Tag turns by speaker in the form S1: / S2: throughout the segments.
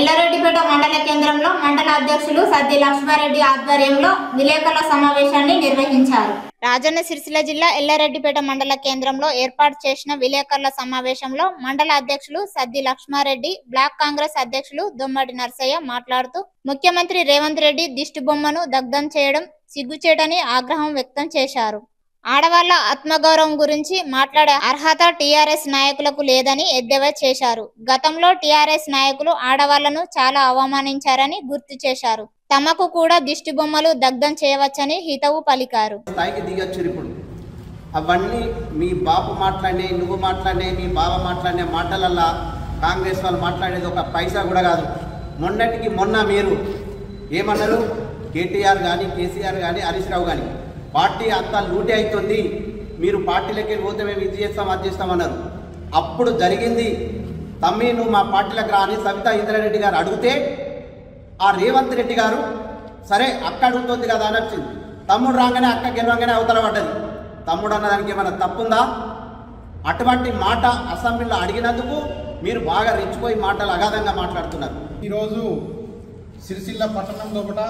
S1: ఎల్లారెడ్డిపేట మండల కేంద్రంలో మండల అధ్యక్షులు సద్ది లక్ష్మారెడ్డి ఆధ్వర్యంలో విలేకరుల సమావేశాన్ని నిర్వహించారు రాజన్న సిరిసిల్ల జిల్లా ఎల్లారెడ్డిపేట మండల కేంద్రంలో ఏర్పాటు చేసిన విలేకరుల సమావేశంలో మండల అధ్యక్షులు సద్ది లక్ష్మారెడ్డి బ్లాక్ కాంగ్రెస్ అధ్యక్షులు దొమ్మడి నర్సయ్య మాట్లాడుతూ ముఖ్యమంత్రి రేవంత్ రెడ్డి దిష్టి బొమ్మను దగ్ధం చేయడం సిగ్గుచేటని ఆగ్రహం వ్యక్తం చేశారు ఆడవాళ్ల ఆత్మగౌరవం గురించి మాట్లాడే అర్హత టీఆర్ఎస్ నాయకులకు లేదని ఎద్దేవా చేశారు గతంలో టీఆర్ఎస్ నాయకులు ఆడవాళ్లను చాలా అవమానించారని గుర్తు చేశారు తమకు కూడా దిష్టి బొమ్మలు దగ్ధం చేయవచ్చని హితవు పలికారు
S2: స్థాయికి దిగొచ్చు ఇప్పుడు అవన్నీ మీ బాపు మాట్లాడే నువ్వు మాట్లాడే మీ బావ మాట్లాడే మాటలల్లా కాంగ్రెస్ వాళ్ళు మాట్లాడేది ఒక పైసా కూడా కాదు మొన్నటికి మొన్న మీరు ఏమన్నారు కేటీఆర్ కానీ కేసీఆర్ కానీ హరీష్ రావు కానీ పార్టీ అంతా లూటీ అవుతుంది మీరు పార్టీలకి పోతే మేము ఇది చేస్తాం అది చేస్తామన్నారు అప్పుడు జరిగింది తమ్మి నువ్వు మా పార్టీలకు రా అని సవితా ఇంద్రారెడ్డి గారు అడిగితే ఆ రేవంత్ రెడ్డి గారు సరే అక్క అడుగుతుంది కదా అని వచ్చింది తమ్ముడు రాగానే అక్క గెలవంగానే అవతల పడ్డది తమ్ముడు అన్నదానికి ఏమైనా తప్పుందా అటువంటి మాట అసెంబ్లీలో అడిగినందుకు మీరు బాగా రెచ్చిపోయి మాటలు అగాధంగా మాట్లాడుతున్నారు
S3: ఈరోజు సిరిసిల్ల పట్టణం లోపల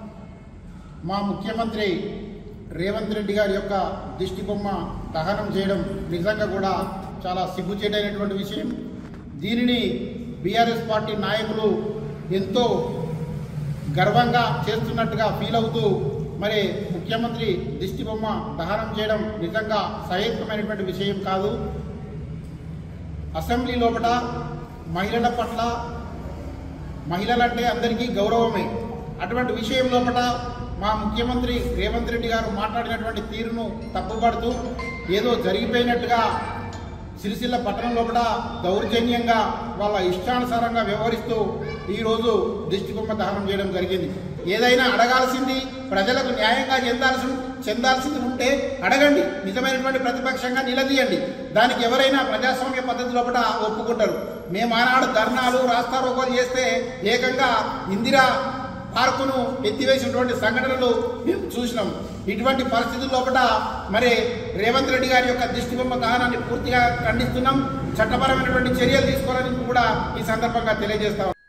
S3: మా ముఖ్యమంత్రి రేవంత్ రెడ్డి గారి యొక్క దిష్టి బొమ్మ దహనం చేయడం నిజంగా కూడా చాలా సిగ్గుచేటైనటువంటి విషయం దీనిని బీఆర్ఎస్ పార్టీ నాయకులు ఎంతో గర్వంగా చేస్తున్నట్టుగా ఫీల్ అవుతూ మరి ముఖ్యమంత్రి దిష్టి బొమ్మ దహనం చేయడం నిజంగా సహేతుకమైనటువంటి విషయం కాదు అసెంబ్లీ లోపల మహిళల పట్ల మహిళలంటే అందరికీ గౌరవమే అటువంటి విషయం లోపల మా ముఖ్యమంత్రి రేవంత్ రెడ్డి గారు మాట్లాడినటువంటి తీరును తప్పుపడుతూ ఏదో జరిగిపోయినట్టుగా సిరిసిల్ల పట్టణం లోపల దౌర్జన్యంగా వాళ్ళ ఇష్టానుసారంగా వ్యవహరిస్తూ ఈరోజు దిష్టిబొమ్మ దహనం చేయడం జరిగింది ఏదైనా అడగాల్సింది ప్రజలకు న్యాయంగా చెందాల్సి చెందాల్సింది ఉంటే అడగండి నిజమైనటువంటి ప్రతిపక్షంగా నిలదీయండి దానికి ఎవరైనా ప్రజాస్వామ్య పద్ధతి లోపల ఒప్పుకుంటారు మేము ఆనాడు ధర్నాలు రాస్తారోకోలు చేస్తే ఏకంగా ఇందిరా పార్కును ఎత్తివేసినటువంటి సంఘటనలు మేము చూసినాం ఇటువంటి పరిస్థితుల లోపల మరి రేవంత్ రెడ్డి గారి యొక్క దిష్టిబొమ్మ దహనాన్ని పూర్తిగా ఖండిస్తున్నాం చట్టపరమైనటువంటి చర్యలు తీసుకోవాలని కూడా ఈ సందర్భంగా తెలియజేస్తాం